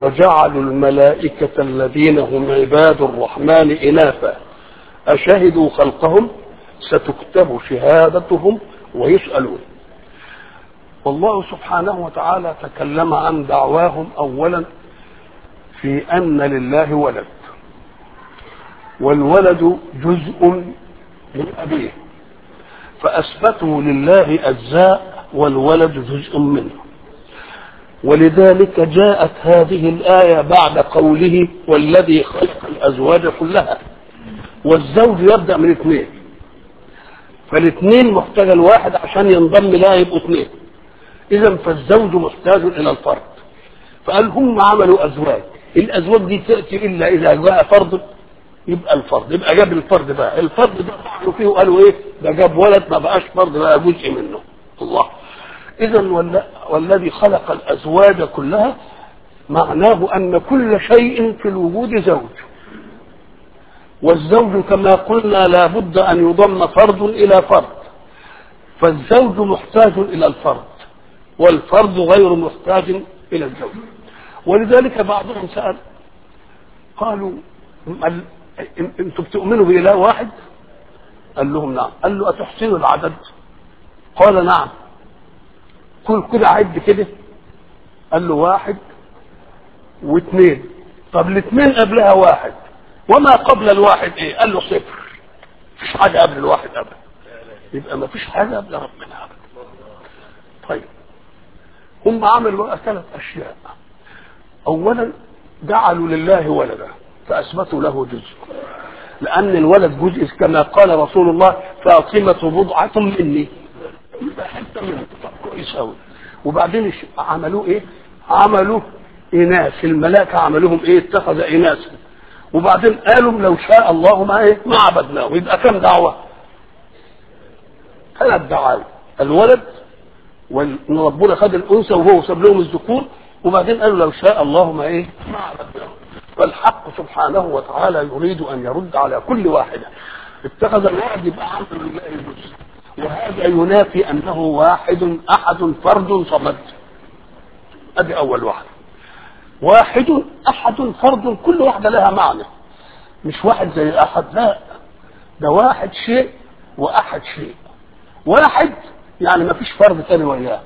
وجعلوا الملائكة الذين هم عباد الرحمن إناثا أشهدوا خلقهم ستكتب شهادتهم ويسألون والله سبحانه وتعالى تكلم عن دعواهم أولا في أن لله ولد والولد جزء من أبيه فأثبتوا لله أجزاء والولد جزء منه ولذلك جاءت هذه الآية بعد قوله والذي خلق الأزواج كلها والزوج يبدأ من اثنين فالاثنين محتاج الواحد عشان ينضم لها يبقوا اثنين إذا فالزوج محتاج إلى الفرد فقال هم عملوا أزواج الأزواج دي تأتي إلا إذا جاء فرد يبقى الفرد يبقى جاب الفرد بقى الفرد ده طعنوا فيه وقالوا ايه ده جاب ولد ما بقاش فرد بقى جزء منه الله اذا والذي خلق الازواج كلها معناه ان كل شيء في الوجود زوج والزوج كما قلنا لابد ان يضم فرد الى فرد فالزوج محتاج الى الفرد والفرد غير محتاج الى الزوج ولذلك بعضهم سال قالوا انتم بتؤمنوا باله واحد قال لهم نعم قال له اتحسنوا العدد قال نعم كل كده عد كده قال له واحد واثنين طب الاثنين قبلها واحد وما قبل الواحد ايه قال له صفر مفيش حاجه قبل الواحد ابدا يبقى ما فيش حاجه قبل ربنا ابدا طيب هم عملوا بقى ثلاث اشياء اولا جعلوا لله ولدا فاثبتوا له جزء لان الولد جزء كما قال رسول الله فاطمه بضعه مني يبقى حته من كويس قوي وبعدين عملوه ايه عملوا اناث الملائكه عملوهم ايه اتخذ اناث وبعدين قالوا لو شاء الله ما ايه ما عبدناه يبقى كم دعوه ثلاث دعاوى الولد وان ربنا خد الانثى وهو ساب لهم الذكور وبعدين قالوا لو شاء الله ما ايه ما عبدناه فالحق سبحانه وتعالى يريد ان يرد على كل واحده اتخذ الواحد يبقى عبد لله الجزء وهذا ينافي انه واحد احد فرد صمد ادي اول واحد واحد احد فرد كل واحده لها معنى مش واحد زي احد لا ده واحد شيء واحد شيء واحد يعني ما فيش فرد ثاني وياه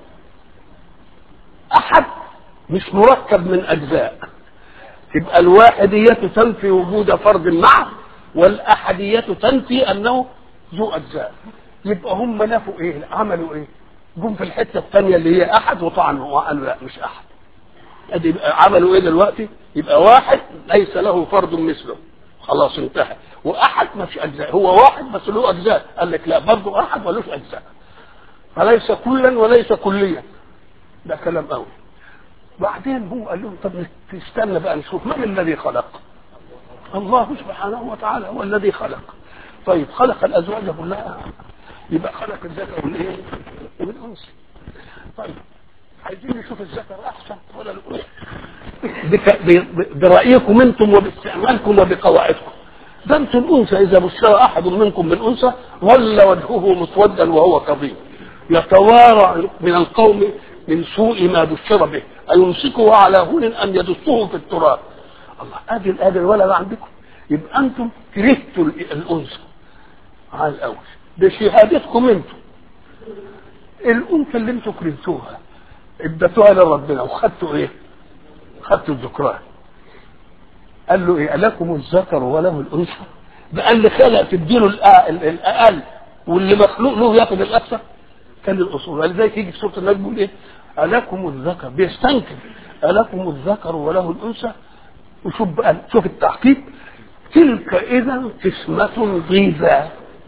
احد مش مركب من اجزاء تبقى الواحدية تنفي وجود فرد معه والأحدية تنفي أنه ذو أجزاء يبقى هم نفوا إيه عملوا إيه جم في الحتة الثانية اللي هي أحد وطعنوا وقالوا لا مش أحد أدي عملوا إيه دلوقتي يبقى واحد ليس له فرد مثله خلاص انتهى وأحد ما فيش أجزاء هو واحد بس له أجزاء قال لك لا برضه أحد ولوش أجزاء فليس كلا وليس كليا ده كلام قوي بعدين هو قال لهم طب استنى بقى نشوف من الذي خلق الله سبحانه وتعالى هو الذي خلق طيب خلق الازواج كلها يبقى خلق الذكر والايه والانثى طيب عايزين نشوف الذكر احسن ولا الانثى برايكم انتم وباستعمالكم وبقواعدكم ده انتم الانثى اذا بشر احد منكم بالانثى ظل وجهه مسودا وهو كظيم يتوارى من القوم من سوء ما بشر به أيمسكه على هون أم يدسه في التراب الله ادي ادي الولد عندكم يبقى انتم كرهتوا الانثى على الاول بشهادتكم انتم الانثى اللي انتم كرهتوها اديتوها لربنا وخدتوا ايه؟ خدتوا الذكران قال له ايه؟ لكم الذكر وله الانثى ده اللي خلق تديله الاقل واللي مخلوق له ياخد الاكثر كان الاصول ولذلك يجي في سوره النجم يقول ايه؟ ألكم الذكر بيستنكر ألكم الذكر وله الأنثى وشوف بقى شوف التحقيق تلك إذا قسمة ضيزى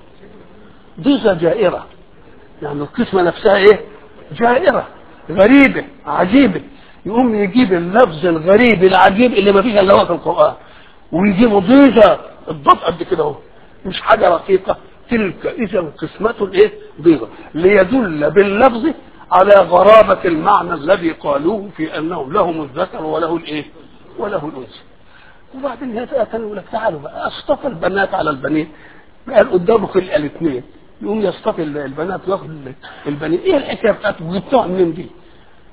ضيزى جائرة يعني القسمة نفسها إيه؟ جائرة غريبة عجيبة يقوم يجيب اللفظ الغريب العجيب اللي ما فيش إلا هو في القرآن ويجيبه ضيزى الضبط قد كده اهو مش حاجة رقيقة تلك إذا قسمة إيه؟ ضيزى ليدل باللفظ على غرابة المعنى الذي قالوه في أنهم لهم الذكر وله الإيه؟ وله الأنثى. وبعدين يتأتى يقول لك تعالوا بقى اصطفى البنات على البنين قال قدامه خلق الاثنين يقوم يصطفي البنات وياخد البنين ايه الحكايه بتاعته جبتوها منين دي؟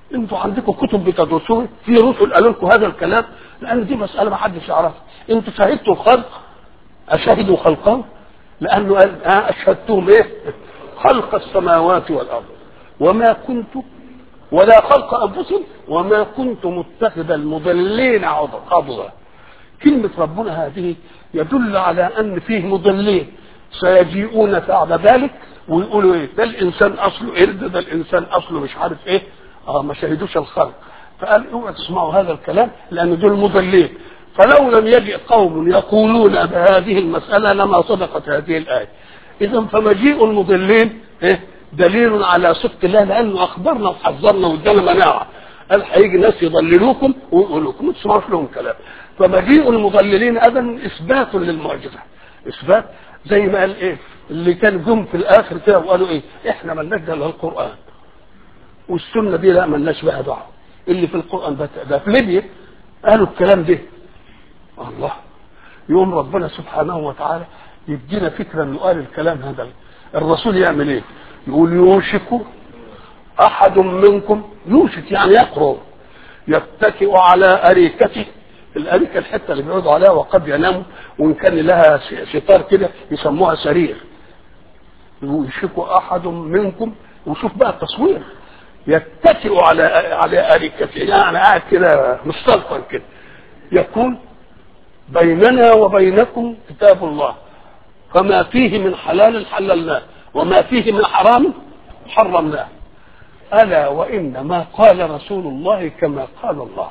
انتوا عندكم كتب بتدرسوها في رسل قالوا لكم هذا الكلام لان دي مساله ما حدش يعرفها انتوا شاهدتوا الخلق اشهدوا خلقهم لانه قال آه اشهدتهم ايه خلق السماوات والارض وما كنت ولا خلق انفسهم وما كنت متخذ المضلين عضدا كلمة ربنا هذه يدل على أن فيه مضلين سيجيئون بعد ذلك ويقولوا ايه ده الانسان اصله قرد ده الانسان اصله مش عارف ايه اه ما شهدوش الخلق فقال اوعوا تسمعوا هذا الكلام لان دول مضلين فلو لم يجئ قوم يقولون بهذه المسألة لما صدقت هذه الآية إذا فمجيء المضلين إيه؟ دليل على صدق الله لأنه أخبرنا وحذرنا وادانا مناعة قال هيجي ناس يضللوكم ويقولوا لكم ما تسمعوش لهم كلام فمجيء المضللين أبدا إثبات للمعجزة إثبات زي ما قال إيه اللي كان جم في الآخر كده وقالوا إيه إحنا مالناش إلا القرآن والسنة دي لا مالناش بها دعوة اللي في القرآن ده, ده في ليبيا قالوا الكلام ده الله يقوم ربنا سبحانه وتعالى يدينا فكرة انه قال الكلام هذا الرسول يعمل ايه يقول يوشك احد منكم يوشك يعني يقرب يتكئ على اريكته الاريكه الحته اللي بيقعدوا عليها وقد يناموا وان كان لها ستار كده يسموها سرير يوشك احد منكم وشوف بقى التصوير يتكئ على على اريكته يعني قاعد كده مستلقن كده يقول بيننا وبينكم كتاب الله فما فيه من حلال حللناه وما فيه من حرام حرمناه ألا وإن ما قال رسول الله كما قال الله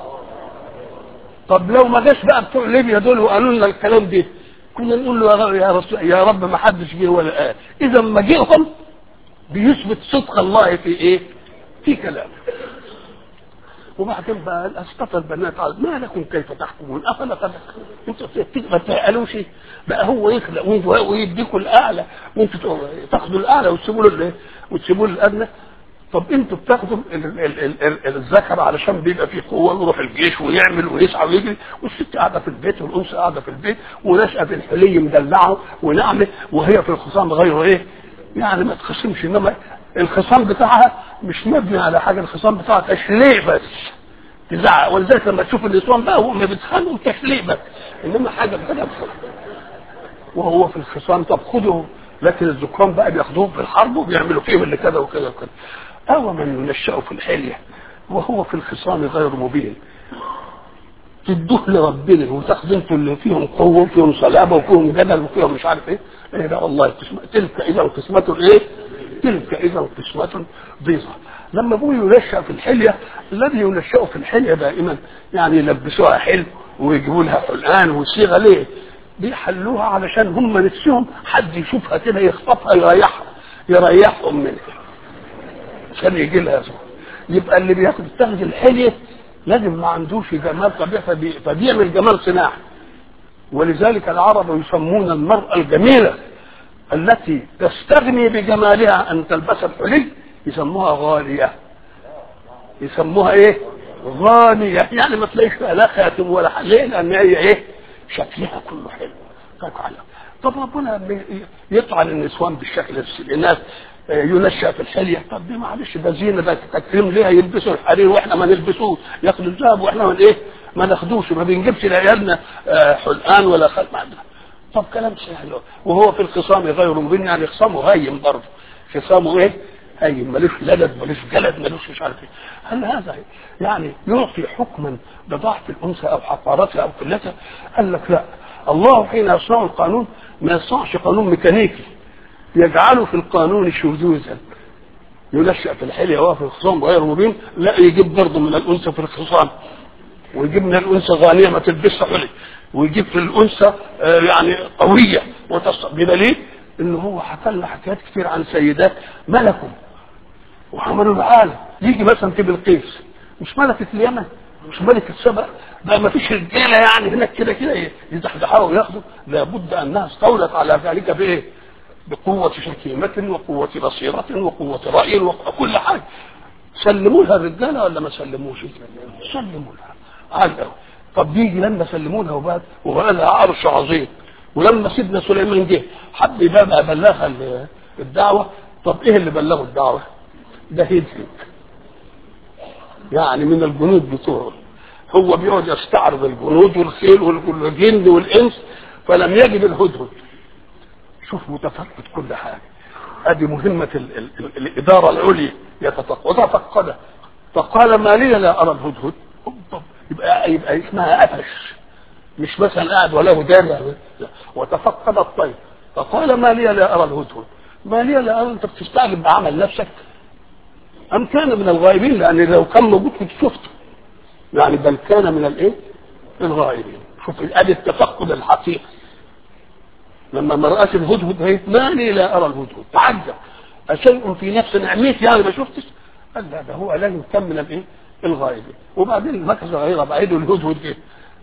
طب لو ما جاش بقى بتوع ليبيا دول وقالوا لنا الكلام ده كنا نقول له يا رسول يا رب ما حدش جه ولا قال اذا مجيئهم بيثبت صدق الله في ايه في كلامه وبعدين بقى اسقط البنات على ما لكم كيف تحكمون افلا تذكرون انتوا ما تسالوش بقى هو يخلق ويديكم الاعلى وانتوا تاخدوا الاعلى وتسيبوا له وتسيبوا له الادنى طب انتوا بتاخدوا الذكر علشان بيبقى فيه قوه ويروح الجيش ويعمل ويسعى ويجري والست قاعده في البيت والانثى قاعده في البيت ونشأة في الحلي مدلعه ونعمه وهي في الخصام غير ايه؟ يعني ما تخصمش انما الخصام بتاعها مش مبني على حاجه الخصام بتاعها تشليع بس تزعق ولذلك لما تشوف النسوان بقى هم بيتخانقوا تشليع بس انما حاجه كده وهو في الخصام طب خدوا لكن الذكران بقى بياخدوهم في الحرب وبيعملوا فيهم اللي كذا وكذا وكذا أو من ينشأ في الحلية وهو في الخصام غير مبين تدوه لربنا وتاخدوا انتوا اللي فيهم قوه وفيهم صلابه وفيهم جدل وفيهم مش عارف ايه ايه لا والله قسمة تلك اذا قسمة ايه؟ تلك اذا قسمة ضيزة لما ابوه ينشأ في الحلية الذي ينشأ في الحلية دائما يعني يلبسوها حلو ويجيبوا لها حلقان وصيغه ليه؟ بيحلوها علشان هم نفسهم حد يشوفها كده يخطفها يريحها يريحهم منها عشان يجي لها يبقى اللي بياخد يستخدم الحلية لازم ما عندوش جمال طبيعي فبي... فبيعمل جمال صناعي ولذلك العرب يسمون المرأة الجميلة التي تستغني بجمالها أن تلبس الحلي يسموها غالية يسموها ايه غانية يعني ما تلاقيش لا خاتم ولا حاجة لأن هي ايه شكلها كله حلو طيب على طب ربنا يطعن النسوان بالشكل السلي الناس ينشأ في الحلية طب دي معلش ده زينة ده تكريم ليها يلبسوا الحرير واحنا ما نلبسوش ياخدوا الذهب واحنا من ايه ما ناخدوش ما بنجيبش لعيالنا حلقان ولا خل طب كلام سهل وهو في الخصام غير مبين يعني خصامه هين برضه خصامه ايه هين ملوش لدد ملوش جلد ملوش مش عارف ايه هل هذا يعني يعطي حكما بضعف الانثى او حقارتها او قلتها قال لك لا الله حين يصنع القانون ما يصنعش قانون ميكانيكي يجعله في القانون شذوذا ينشأ في الحلية وهو في الخصام غير مبين لا يجيب برضه من الأنثى في الخصام ويجيب من الأنثى غانية ما تلبسها حلي ويجيب في الأنثى آه يعني قوية بدليل إن هو حكى لنا حكايات كتير عن سيدات ملكوا وعملوا العالم يجي مثلا في بلقيس مش ملكة اليمن مش ملكة سبأ بقى ما فيش رجاله يعني هناك كده كده يزحزحوها وياخدوا لابد انها استولت على ذلك بايه؟ بقوة شكيمة وقوة بصيرة وقوة رأي وكل حاجة سلموا لها الرجالة ولا ما سلموش؟ سلموا لها عادة طب يجي لما سلموا لها وبعد وبقى لها عرش عظيم ولما سيدنا سليمان جه حب يبقى بلغها الدعوة طب ايه اللي بلغوا الدعوة؟ ده هدهد يعني من الجنود بتوعه هو بيقعد يستعرض الجنود والخيل والجن والانس فلم يجد الهدهد شوف متفقد كل حاجه ادي مهمه ال ال ال الاداره العليا يتفقد وتفقد فقال ما لي لا ارى الهدهد يبقى يبقى اسمها قفش مش مثلا قاعد وله دار وتفقد الطير فقال ما لي لا ارى الهدهد ما لي لا ارى انت بتستعجب بعمل نفسك ام كان من الغائبين لان لو كان موجود كنت شفته يعني بل كان من الايه الغائبين شوف ادي التفقد الحقيقي لما ما رأاش الهدهد هي ما لي لا ارى الهدهد تعجب اشيء في نفس نعمتي يعني ما شفتش قال لا ده هو لازم كان من الايه الغائبين وبعدين مكث غيره بعيد الهدهد جه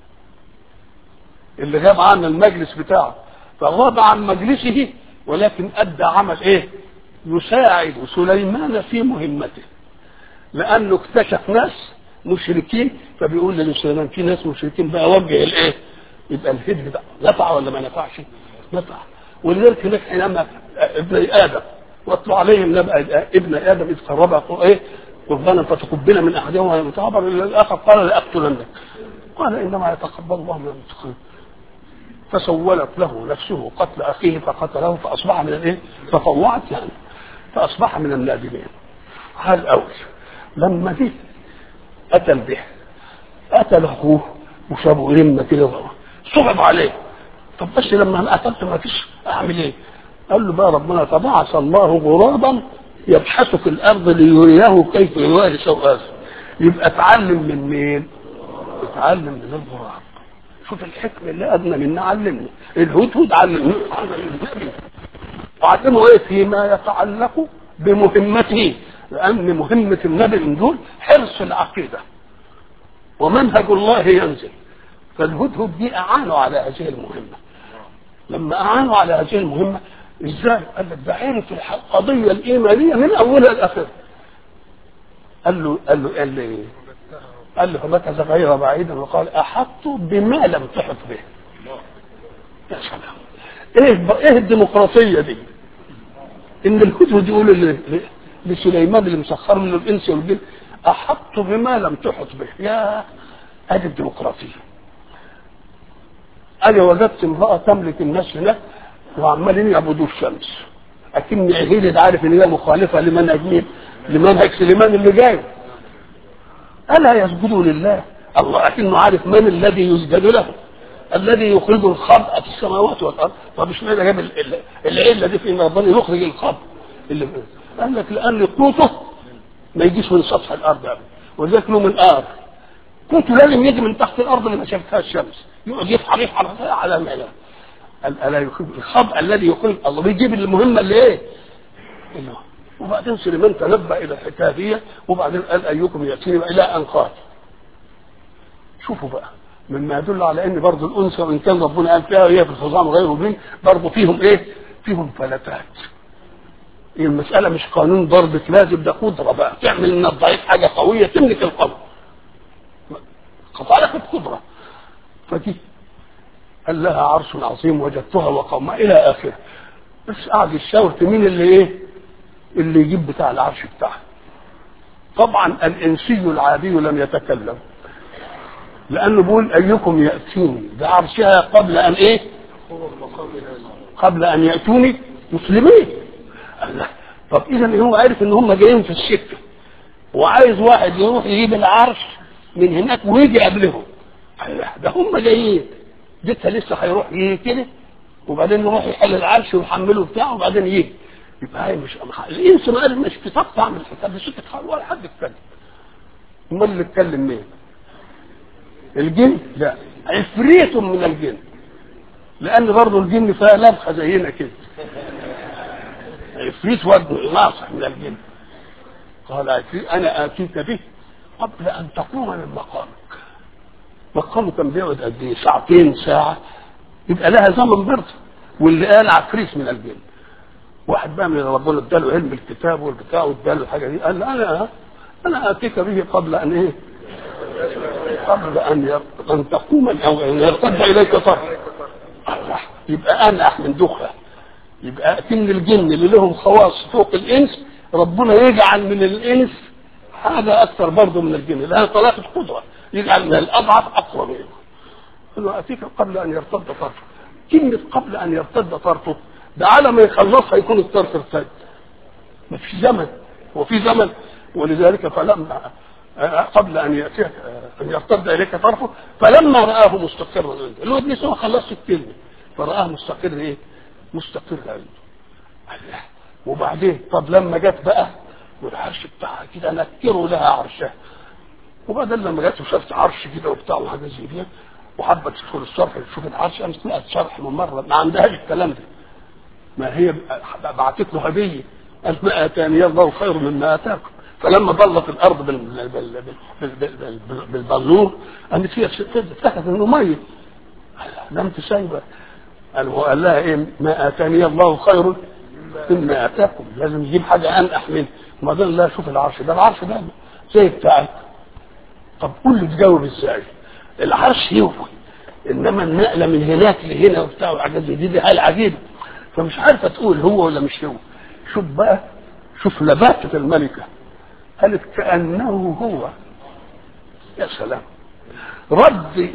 اللي غاب عن المجلس بتاعه فغاب عن مجلسه ولكن ادى عمل ايه يساعد سليمان في مهمته لانه اكتشف ناس مشركين فبيقول لسليمان في ناس مشركين بقى وجه الايه يبقى الهد ده نفع ولا ما نفعش نفع ولذلك هناك حينما ابن ادم واتلو عليهم نبأ ابن ادم اذ قرب ايه قربانا فتقبل من احدهما ويتعبر الى الاخر قال لاقتلنك قال انما يتقبل الله من المتقين فسولت له نفسه قتل اخيه فقتله فاصبح من الايه؟ فطوعت يعني فاصبح من النادمين هذا الاول لما جه قتل به قتل اخوه وسابه لمه كده صعب عليه طب بس لما انا قتلت ما فيش اعمل ايه؟ قال له بقى ربنا تبعث الله غرابا يبحث في الارض ليريه كيف يواري سوءاته يبقى اتعلم من مين؟ اتعلم من الغراب شوف الحكمة اللي أدنى منا علمنا الهدهد علمنا وعلمه إيه فيما يتعلق بمهمته لأن مهمة النبي من دول حرص العقيدة ومنهج الله ينزل فالهدهد دي أعانوا على هذه المهمة لما أعانوا على هذه المهمة إزاي؟ قال لك ده عرف القضية الإيمانية من أولها لآخرها قال له قال له قال له إيه؟ قال له فمكث غير بعيد وقال احط بما لم تحط به يا سلام ايه ايه الديمقراطيه دي ان الهدهد يقول لسليمان اللي مسخر له الانس والجن احط بما لم تحط به يا ادي الديمقراطيه انا وجدت امراه تملك الناس هناك وعمالين يعبدوا الشمس اكن عهيد عارف ان هي مخالفه لمنهج مين لمنهج سليمان اللي جاي ألا يسجدوا لله الله لكنه عارف من الذي يسجد له الذي يخرج الخبء في السماوات والارض طب اشمعنى جاب العله دي في ان ربنا يخرج الخبء اللي قال لك لان قوته ما يجيش من سطح الارض ابدا ولذلك له من ار قوته لازم يجي من تحت الارض اللي ما شافتها الشمس يقعد يفحر يفحر على ما قال الا يخرج الخبء الذي يخرج الله بيجيب المهمه اللي ايه؟ اللي وبعدين سليمان تنبأ إلى الحكاية دي وبعدين قال أيكم يأتيني إلى أن قال شوفوا بقى مما يدل على ان برضه الانثى وان كان ربنا قال فيها هي في الخصام غير مبين برضه فيهم ايه؟ فيهم فلتات. هي المسألة مش قانون ضربة لازم ده قدرة بقى تعمل من الضعيف حاجة قوية تملك القوي. قطع لك القدرة. فدي قال لها عرش عظيم وجدتها وقومها إلى آخره. بس قعد يشاور في مين اللي إيه؟ اللي يجيب بتاع العرش بتاعه طبعا الانسي العادي لم يتكلم لانه بيقول ايكم ياتيني بعرشها قبل ان ايه قبل ان ياتوني مسلمين الله طب اذا هو عارف ان هم جايين في السكه وعايز واحد يروح يجيب العرش من هناك ويجي قبلهم الله ده هم جايين جيتها لسه هيروح يجي كده وبعدين يروح يحل العرش ويحمله بتاعه وبعدين يجي يبقى هي مش الانس ما قال مش في صف اعمل الحساب دي سكت ولا حد اتكلم امال اللي اتكلم مين؟ الجن؟ لا عفريت من الجن لان برضه الجن فيها لبخه زينا كده عفريت وجه ناصح من الجن قال عفريت انا اتيك به قبل ان تقوم من مقامك مقامك كان بيقعد قد ايه؟ ساعتين ساعه يبقى لها زمن برضه واللي قال عفريت من الجن واحد بقى من ربنا اداله علم الكتاب والبتاع واداله الحاجه دي قال انا انا اتيك به قبل ان ايه؟ قبل ان ان تقوم او ان يرتد اليك طرف الله يبقى انا احمل دخله يبقى اتم الجن اللي لهم خواص فوق الانس ربنا يجعل من الانس هذا اكثر برضه من الجن لها طلاقه قدره يجعل من الاضعف اقوى منه انه اتيك قبل ان يرتد طرفه كلمه قبل ان يرتد طرفه ده على ما يخلصها يكون الطرف ارتد ما في زمن هو في زمن ولذلك فلما قبل ان ياتيك ان يرتد اليك طرفه فلما راه مستقرا عنده اللي هو ابن سوى خلصت الكلمه فراه مستقر ايه؟ مستقر عنده الله وبعدين طب لما جت بقى والعرش بتاعها كده نكروا لها عرشها وبعدين لما جت وشافت عرش كده وبتاع وحاجه زي دي وحبت تدخل الشرح تشوف العرش قامت لقت شرح من مره ما عندهاش الكلام ده ما هي بعتت له هديه قال ما اتاني الله خير مما اتاكم فلما ضلت الارض بال- بال- بال- بال- بال- بال- بالبلور قامت فيها افتكرت انه ميه ده انت سايبه قال هو قال لها ايه ما اتاني الله خير مما اتاكم لازم يجيب حاجه انقح منه ما قال لا شوف العرش ده العرش ده زي بتاعك طب قول لي تجاوب ازاي العرش يوفي انما النقله من هناك لهنا وبتاع وحاجات زي دي دي حاجه عجيبه فمش عارفه تقول هو ولا مش هو شوف بقى شوف لباكه الملكه قالت كانه هو يا سلام رد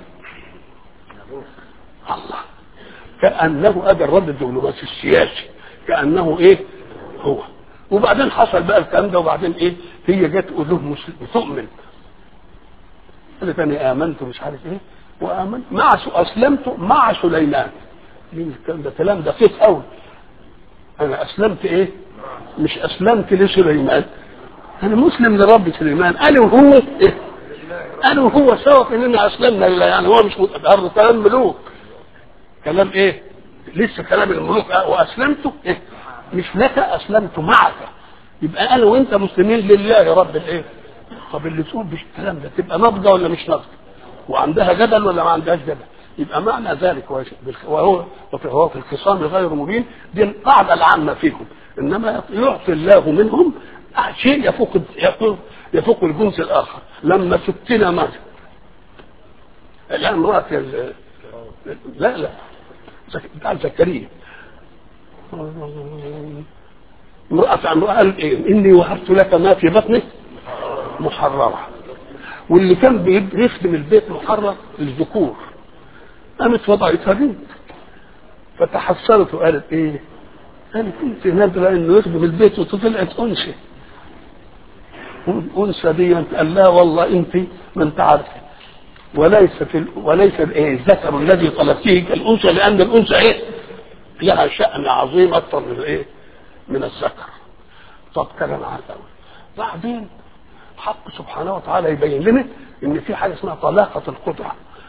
الله كانه ادى الرد الدبلوماسي السياسي كانه ايه هو وبعدين حصل بقى الكلام ده وبعدين ايه هي جت قلوب مسلم تؤمن قالت انا امنت مش عارف ايه وامنت مع س- اسلمت مع سليمان مين الكلام ده كلام دقيق قوي انا اسلمت ايه مش اسلمت لسليمان انا مسلم لرب سليمان انا وهو إيه؟ انا وهو سوا في اننا اسلمنا لله يعني هو مش متقرر كلام ملوك كلام ايه لسه كلام الملوك آه، واسلمت إيه؟ مش لك اسلمت معك يبقى انا وانت مسلمين لله رب الايه طب اللي تقول مش الكلام ده تبقى ناضجه ولا مش ناضجه وعندها جدل ولا ما عندهاش جدل يبقى معنى ذلك وهو- وهو وهو في الخصام غير مبين دي القاعده العامه فيكم انما يعطي الله منهم شيء يفوق يفوق, يفوق الجنس الاخر لما ستنا ماذا؟ الان امراه ال- لا لا زك- بتاع زكريا امرأة امرأة قال إيه؟ إني وهبت لك ما في بطنك محررة واللي كان بيب- بيخدم البيت محرر الذكور قامت وضعتها بنت فتحسرت وقالت ايه؟ قالت كنت نادرة انه يخدم البيت وطلعت انثى الانثى دي قال لا والله انت ما انت عارفه وليس في ال... وليس الايه الذكر الذي طلبتيه كالانثى لان الانثى ايه؟ لها شأن عظيم اكثر من الايه؟ من الذكر. طب كلام عارف قوي. بعدين حق سبحانه وتعالى يبين لنا ان في حاجه اسمها طلاقه القدره.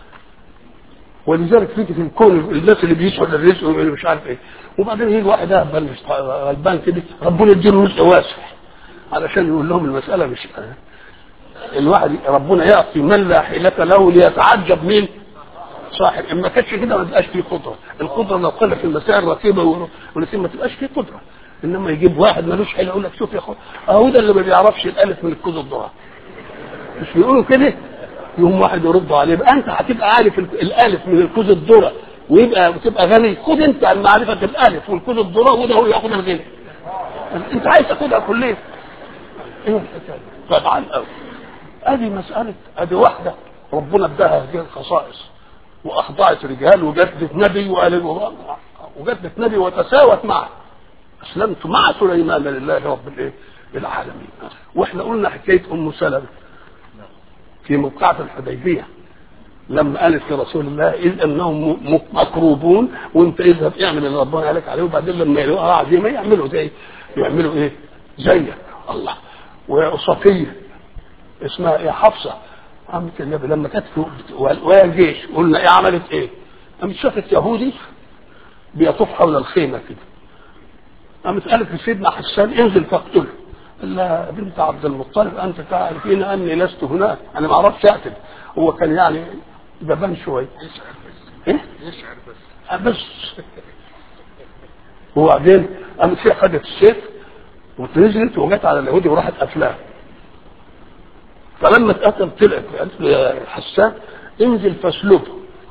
ولذلك فكره الكون الناس اللي بيسعوا للرزق واللي مش عارف ايه وبعدين يجي واحد اهبل مش غلبان كده ربنا يديله رزق واسع علشان يقول لهم المساله مش الواحد ربنا يعطي من لا حيلة له ليتعجب مين صاحب إن ما كانش كده ما تبقاش فيه قدره القدره لو قلت في المسائل رتيبه ونسيب ما تبقاش فيه قدره انما يجيب واحد ملوش حيله يقول لك شوف يا اخويا اهو ده اللي ما بيعرفش الالف من الكوز الذره مش بيقولوا كده يقوم واحد يرد عليه بقى انت هتبقى عارف ال- الالف من الكوز الذره ويبقى وتبقى غني خد انت عن معرفه الالف والكوز الذره وده هو ياخد الغنى انت عايز تاخدها كليه ايه الحكايه طبعا قوي ادي مساله ادي واحده ربنا اداها هذه الخصائص واخضعت رجال وجدت نبي وقال وجدت نبي وتساوت معه اسلمت مع سليمان لله رب الايه العالمين واحنا قلنا حكايه ام سلمه في موقعة الحديبيه لما قالت لرسول الله اذ انهم م- مكروبون وانت اذهب اعمل اللي ربنا قالك عليه وبعدين لما يلاقوها عزيمه يعملوا زي يعملوا ايه؟ زيك الله وصفيه اسمها ايه حفصه قامت النبي لما كانت في ويا الجيش قلنا ايه عملت ايه؟ قامت شافت يهودي بيطوف حول الخيمه كده قامت قالت لسيدنا حسان انزل فاقتله قال لها بنت عبد المطلب انت تعرفين اني لست هناك انا ما اعرفش اقتل هو كان يعني جبان شويه ايه؟ يشعر بس آه بس وبعدين قامت هي خدت السيف ونزلت وجت على اليهودي وراحت قتلاه فلما اتقتل طلعت قالت له يا حسان انزل فاسلبه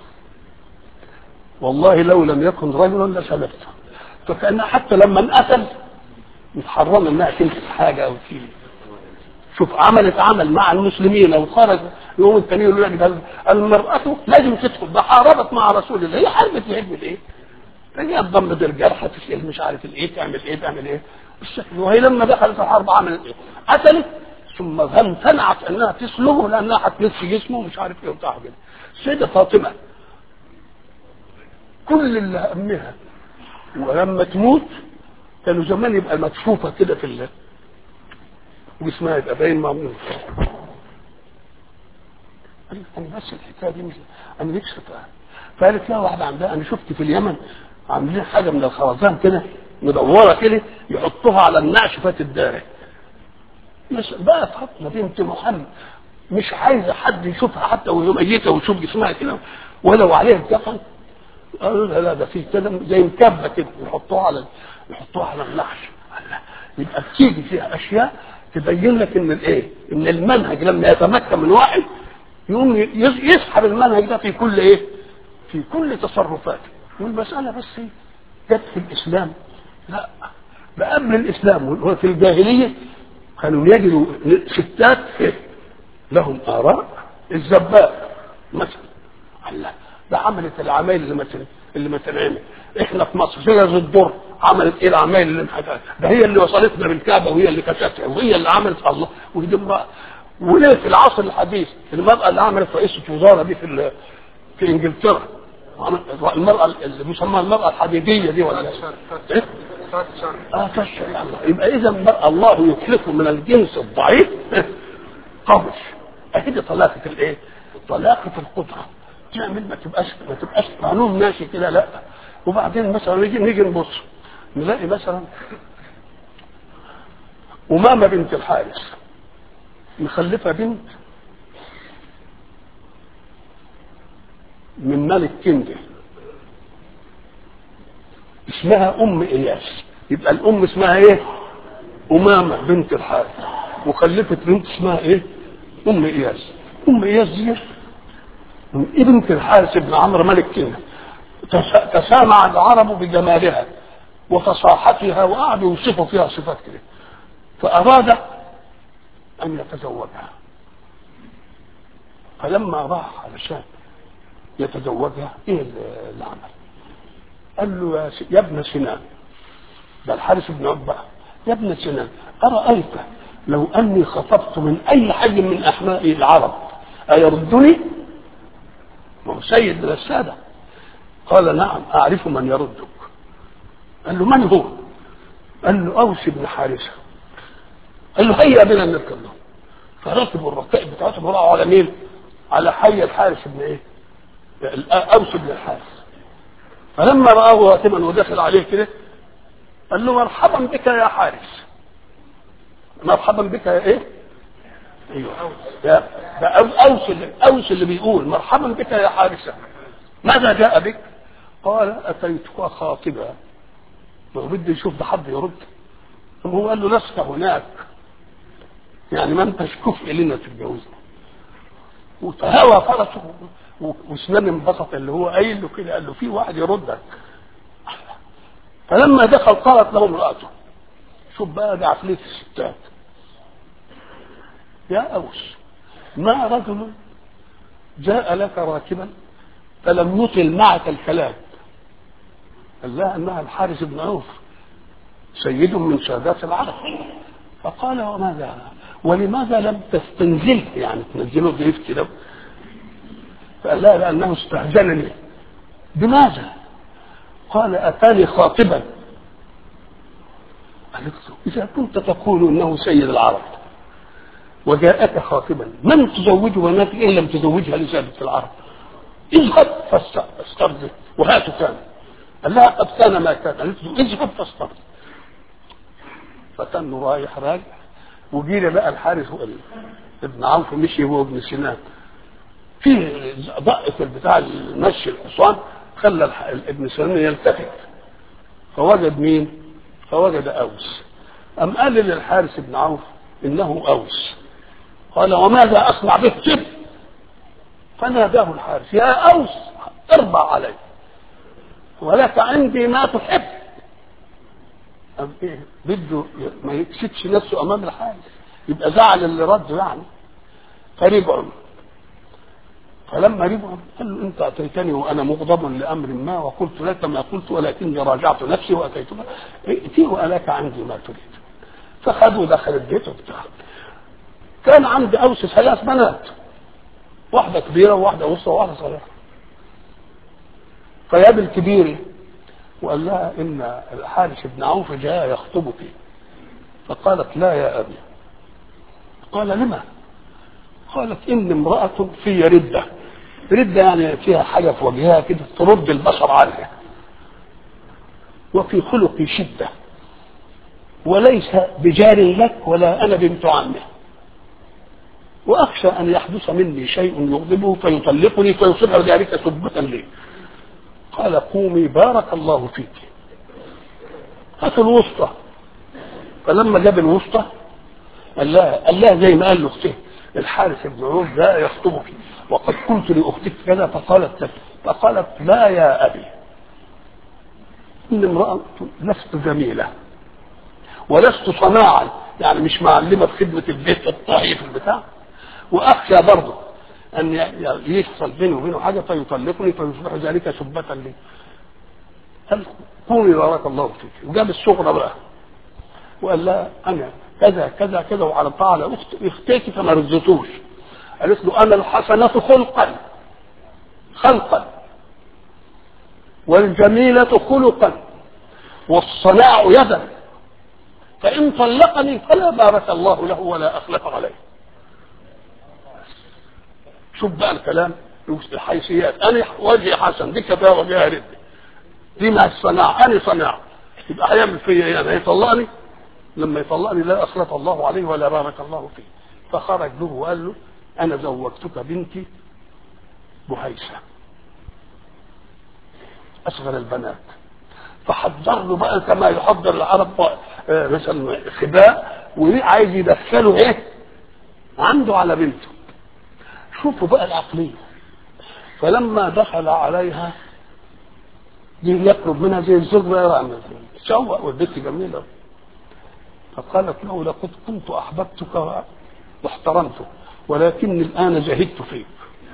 والله لو لم يكن رجلا لسلبته فكانها حتى لما انقتل متحرمه انها تمسك حاجه او تشيل شوف عملت عمل مع المسلمين وخرج يوم الثاني يقول لك ده المرأة لازم تدخل ده حاربت مع رسول الله هي حاربت يهب الايه؟ هي تضمد الجرح تسأل مش عارف الايه تعمل ايه تعمل ايه بالشكل وهي لما دخلت الحرب عملت ايه؟ قتلت ثم امتنعت انها تسلمه لانها هتنسي جسمه ومش عارف ايه وبتاع كده السيده فاطمه كل اللي همها ولما تموت كانوا زمان يبقى مكشوفه كده في الله واسمها يبقى باين مامون انا بس الحكايه دي مش انا ليش شفتها فقالت لها واحده عندها انا شفت في اليمن عاملين حاجه من الخرزان كده مدوره كده يحطوها على النعش فاتداري مش بقى فاطمه بنت محمد مش عايزه حد يشوفها حتى وهي ميته ويشوف جسمها كده ولو عليها الكفن قالوا لا لا ده في كده زي مكبه كده يحطوها على يحطوها على النحش يبقى بتيجي فيها اشياء تبين لك ان الايه؟ ان المنهج لما يتمكن من واحد يقوم يسحب المنهج ده في كل ايه؟ في كل تصرفاته والمساله بس جت في الاسلام لا ده قبل الاسلام وفي الجاهليه كانوا يجدوا ستات لهم اراء الزباء مثلا الله ده عملت العمايل اللي ما اللي ما تنعمل احنا في مصر شجره الدر عملت ايه العمايل اللي محتاجة. ده هي اللي وصلتنا بالكعبه وهي اللي كشفتها وهي اللي عملت الله ودي امراه وليه في العصر الحديث المراه اللي عملت رئيسه وزاره دي في في انجلترا المراه اللي بيسموها المراه الحديديه دي ولا ايه؟ اه تشرع الله يبقى اذا الله يخلقه من الجنس الضعيف قوي اهي دي طلاقه الايه؟ طلاقه القدره تعمل ما تبقاش ما تبقاش قانون ماشي كده لا وبعدين مثلا نيجي نيجي نبص نلاقي مثلا أمامة بنت الحارث مخلفة بنت من ملك كندي اسمها أم إياس يبقى الأم اسمها إيه؟ أمامة بنت الحارث وخلفت بنت اسمها إيه؟ أم إياس أم إياس دي ابنة الحارث بن عمرو ملك كندي تسامع العرب بجمالها وفصاحتها وقعدوا يوصفوا فيها صفات كده فأراد أن يتزوجها فلما راح علشان يتزوجها ايه اللي عمل؟ قال له يا, يا ابن سنان ده الحارث بن عقبة يا ابن سنان أرأيت لو أني خطبت من أي حي من أحماء العرب أيردني؟ ما هو سيد السادة قال نعم أعرف من يردك قال له من هو؟ قال له أوس بن حارثة قال له هيا بنا نركب له فركبوا الركائب بتاعتهم وراحوا على مين؟ على حي الحارث بن ايه؟ أوس بن الحارث فلما رآه راتبا ودخل عليه كده قال له مرحبا بك يا حارث مرحبا بك يا ايه؟ ايوه يا ده اوس اللي اوس اللي بيقول مرحبا بك يا حارثه ماذا جاء بك؟ قال اتيتك خاطبا ما هو بده يشوف ده حد يرد ثم هو قال له لست هناك يعني ما انتش كفء لنا تتجوزنا وتهوى فرسه وسنان انبسط اللي هو قايل له كده قال له في واحد يردك فلما دخل قالت له امراته شوف بقى ده عقليه الستات يا اوس ما رجل جاء لك راكبا فلم يطل معك الكلام قال لها انها الحارث بن عوف سيد من سادات العرب فقال وماذا ولماذا لم تستنزله يعني تنزله ضيف كده فقال لها لانه استهزنني بماذا قال اتاني خاطبا قالت له اذا كنت تقول انه سيد العرب وجاءك خاطبا من تزوجه هناك ان لم تزوجها لسادة العرب اذهب فاسترزق وهات كان قال لها قد كان ما كان قالت له اذهب فاسترزق فتن رايح راجع وجينا بقى الحارث ابن عوف مشي هو ابن سنان في ضعف بتاع المشي الحصان خلى ابن سنان يلتفت فوجد مين؟ فوجد اوس ام قال للحارث بن عوف انه اوس قال وماذا اصنع به سب فناداه الحارث يا اوس اربع علي ولك عندي ما تحب أم إيه؟ بده ما يكسبش نفسه امام الحارس يبقى زعل اللي رده يعني فرجعوا فلما رجعوا قال له انت اتيتني وانا مغضب لامر ما وقلت لك ما قلت ولكني راجعت نفسي واتيتك ائتي والك عندي ما تريد فخذوا دخل البيت وبتاع كان عند اوس ثلاث بنات واحده كبيره وواحده وسطى وواحده صغيره فجاب الكبيره وقال لها ان الحارث بن عوف جاء يخطبك فقالت لا يا ابي قال لما قالت ان امراه في رده رده يعني فيها حاجه في وجهها كده ترد البشر عنها وفي خلقي شده وليس بجار لك ولا انا بنت عمه واخشى ان يحدث مني شيء يغضبه فيطلقني فيصبح ذلك سبة لي قال قومي بارك الله فيك هات الوسطى فلما جاب الوسطى قال لها قال لها زي ما قال لاخته الحارث بن عوف جاء يخطبك وقد قلت لاختك كذا فقالت فقالت لا يا ابي ان امراه لست جميله ولست صناعا يعني مش معلمه في خدمه البيت الطهي في البتاع واخشى برضه ان يحصل بيني وبينه حاجه فيطلقني فيصبح ذلك سبة لي قال قومي بارك الله فيك وجاب الصغرى بقى وقال لها انا كذا كذا كذا وعلى على اخت اختك فما رضيتوش قالت له انا الحسنة خلقا خلقا والجميلة خلقا والصناع يدا فإن طلقني فلا بارك الله له ولا أخلف عليه شوف بقى الكلام الحيثيات أنا وجهي حسن دي كفاية وجهها رد دي مع الصناعة أنا صناعة يبقى هيعمل فيا إيه أنا هيطلقني لما يطلقني لا أخلف الله عليه ولا بارك الله فيه فخرج له وقال له أنا زوجتك بنتي بهيسة أصغر البنات فحضر له بقى كما يحضر العرب مثلا خباء وعايز يدخله ايه عنده على بنته شوفوا بقى العقلية فلما دخل عليها دي يقرب منها زي الزوج بقى يعمل شوق والبنت جميلة فقالت له لقد كنت أحببتك واحترمتك ولكني الآن زهدت فيك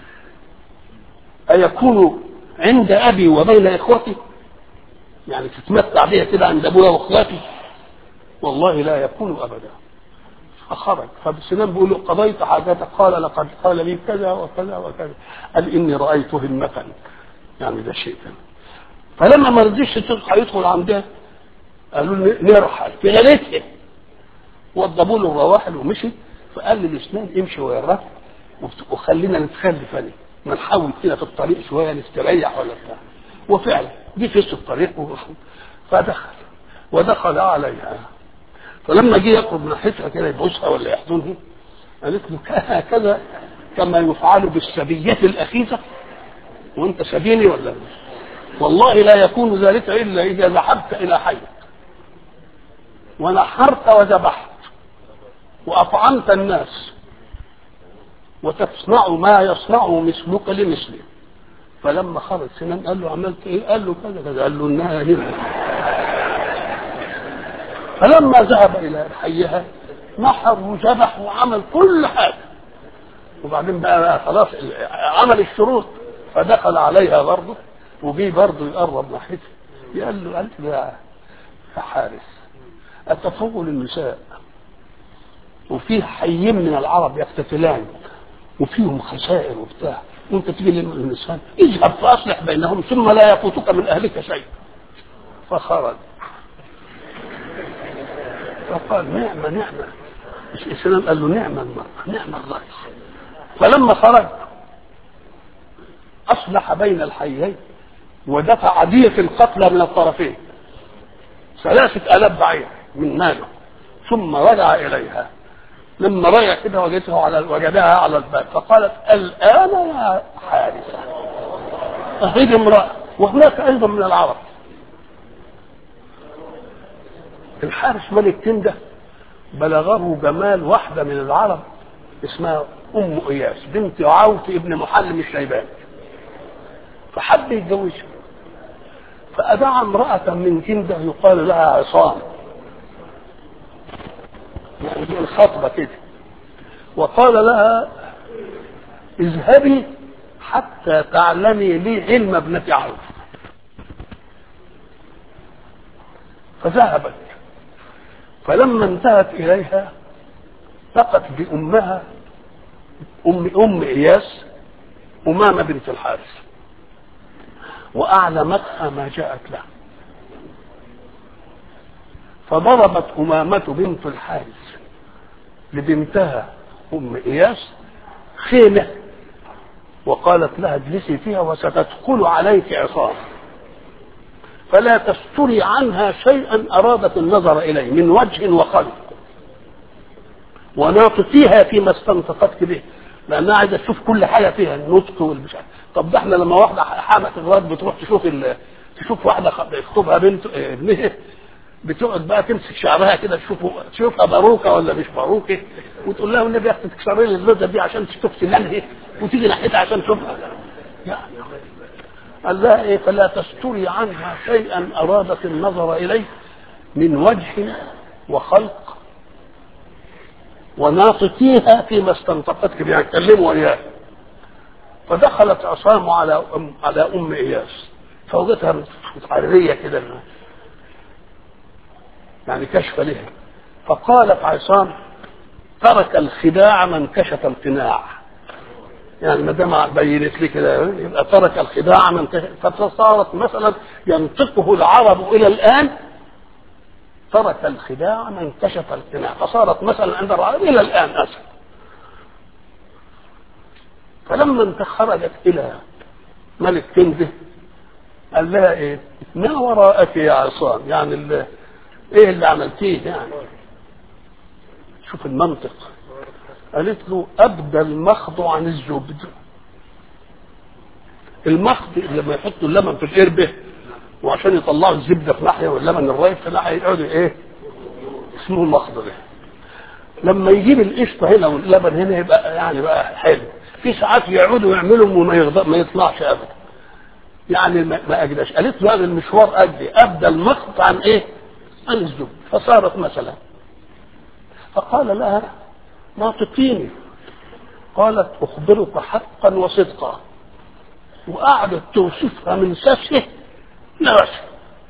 أيكون عند أبي وبين إخوتي يعني تتمتع بها كده عند أبويا وإخواتي والله لا يكون أبدا فخرج فبسلام بيقول له قضيت حاجتك قال لقد قال لي كذا وكذا وكذا قال إني رأيت همة يعني ده شيء كان فلما ما رضيش تصحى يدخل عندها قالوا له نرحل في ليلتها وضبوا له الرواحل ومشي فقال للاسنان امشي ويا الركب وخلينا نتخلف عليه ما نحاول كده في الطريق شويه نستريح ولا بتاع وفعلا جه في وسط الطريق فدخل ودخل عليها فلما جه يقرب ناحيتها كده يبوسها ولا يحضنها قالت له هكذا كما يفعل بالسبية الأخيسة وأنت سبيني ولا والله لا يكون ذلك إلا إذا ذهبت إلى حيك ونحرت وذبحت وأطعمت الناس وتصنع ما يصنع مثلك لمثله فلما خرج سنان قال له عملت ايه؟ قال له كذا كذا قال له انها هنا فلما ذهب الى حيها نحر وذبح وعمل كل حاجه وبعدين بقى, بقى خلاص عمل الشروط فدخل عليها برضه وجي برضه يقرب ناحيته قال له قالت له يا حارس التفضل النساء وفي حيين من العرب يقتتلان وفيهم خسائر وبتاع وانت تيجي للنسان اذهب فاصلح بينهم ثم لا يفوتك من اهلك شيء فخرج فقال نعمة نعمة الإسلام قال له نعمة المرأة نعمة الرئيس فلما خرج أصلح بين الحيين ودفع دية القتلى من الطرفين ثلاثة آلاف بعير من ماله ثم رجع إليها لما رجع كده وجدته على وجدها على الباب فقالت الآن يا حارثة أهيد امرأة وهناك أيضا من العرب الحارس ملك كندة بلغه جمال واحدة من العرب اسمها أم إياس بنت عوف ابن محلم الشيباني فحب يتجوزها فأدعى امرأة من كندة يقال لها عصام يعني دي الخطبة كده وقال لها اذهبي حتى تعلمي لي علم ابنة عوف فذهبت فلما انتهت إليها لقت بأمها أم أم إياس أمامة بنت الحارث وأعلمتها ما جاءت له فضربت أمامة بنت الحارث لبنتها أم إياس خيمة وقالت لها اجلسي فيها وستدخل عليك عصام فلا تستري عنها شيئا أرادت النظر إليه من وجه وخلق وناطقيها فيما استنطقتك به لأنها عايزة تشوف كل حاجة فيها النطق والمش طب ده احنا لما واحدة حامة الواد بتروح تشوف ال... تشوف واحدة يخطبها بنت ابنها بتقعد بقى تمسك شعرها كده تشوفه تشوفها باروكه ولا مش باروكه وتقول لها والنبي يا اختي تكسري لي اللوزه دي عشان تشوف سنانها وتيجي ناحيتها عشان تشوفها يعني قال لها ايه فلا تستري عنها شيئا ارادت النظر اليه من وجه وخلق وناطقيها فيما استنطقتك به كلموا اياه فدخلت عصام على أم على ام اياس فوجدتها متحريه كده يعني كشف لها فقالت عصام ترك الخداع من كشف القناع يعني ما دام بينت لي كده يبقى ترك الخداع من كشف فصارت مثلا ينطقه العرب الى الان ترك الخداع من كشف القناع فصارت مثلا عند العرب الى الان اسف فلما انت خرجت الى ملك كنده قال لها ايه ما وراءك يا عصام يعني اللي ايه اللي عملتيه يعني شوف المنطق قالت له ابدى المخض عن الزبد المخض لما يحطوا اللبن في القربه وعشان يطلعوا الزبده في ناحيه واللبن الرايب في ناحيه يقعدوا ايه اسمه المخض ده لما يجيب القشطه هنا واللبن هنا يبقى يعني بقى حلو في ساعات يقعدوا يعملوا وما يغضب ما يطلعش ابدا يعني ما اجداش قالت له هذا المشوار ادي ابدى المخض عن ايه عن الزبد فصارت مثلا فقال لها ناطقيني قالت اخبرك حقا وصدقا وقعدت توصفها من سفه لرسم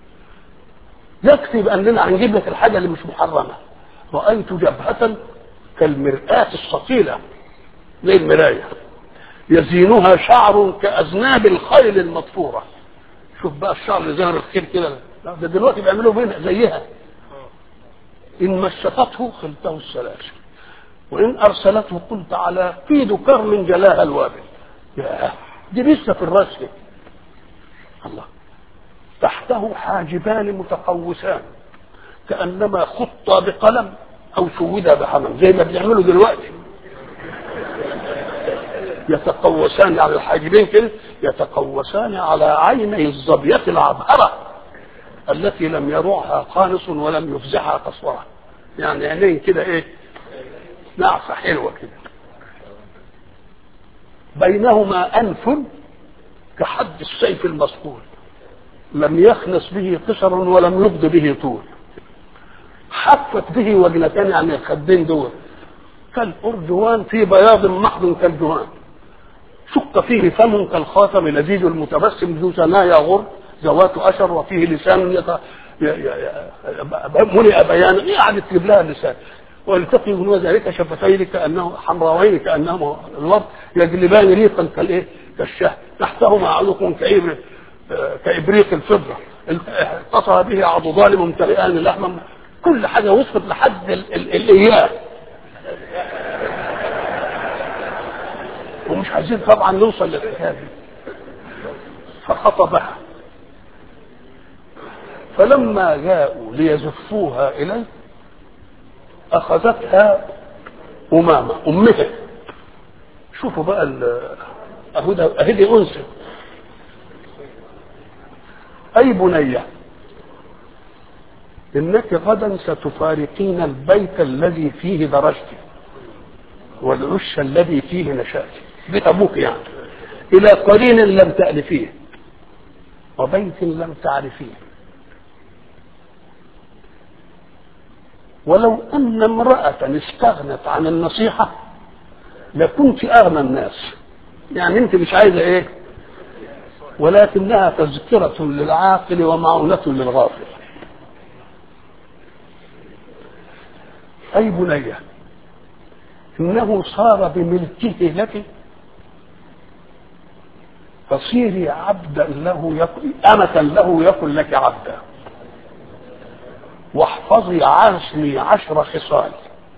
يكفي باننا هنجيب لك الحاجه اللي مش محرمه رايت جبهه كالمراه الثقيله زي المرايه يزينها شعر كاذناب الخيل المطفوره شوف بقى الشعر اللي زهر الخيل كده ده دلوقتي بيعملوا منها زيها ان مشطته خلته السلاسل وان ارسلته قلت على قيد كرم جلاها الوابل يا دي لسه في الرسم الله تحته حاجبان متقوسان كانما خط بقلم او سود بحمل زي ما بيعملوا دلوقتي يتقوسان على الحاجبين كده يتقوسان على عيني الظبية العبهرة التي لم يروعها قانص ولم يفزعها قصورة يعني عينين كده ايه نعفة حلوة كده بينهما أنف كحد السيف المصقول لم يخنس به قصر ولم يبض به طول حفت به وجنتان يعني الخدين دول كالأرجوان في بياض محض كالجوان شق فيه فم كالخاتم لذيذ المتبسم ذو ثنايا غر ذوات أشر وفيه لسان يط... ي... ي... ملئ بيانا يعني تجيب لها اللسان والتقي من ذلك شفتين كانه حمراوين كانهما الورد يجلبان ريقا كالايه كالشهد تحتهما علق كإبر كابريق الفضه اتصل به عضدان ممتلئان لحما كل حاجه وصفت لحد الاياه ومش عايزين طبعا نوصل للحكايه دي فخطبها فلما جاءوا ليزفوها اليه اخذتها امامه امها شوفوا بقى اهو ده اهي دي انثى اي بنيه انك غدا ستفارقين البيت الذي فيه درجت والعش الذي فيه نشأت بيت ابوك يعني الى قرين لم تألفيه وبيت لم تعرفيه ولو ان امرأة استغنت عن النصيحة لكنت اغنى الناس يعني انت مش عايزه ايه ولكنها تذكرة للعاقل ومعونة للغافل أي بنية إنه صار بملكه لك فصيري عبدا له يكن أمة له يكن لك عبدا واحفظي عنصني عشر خصال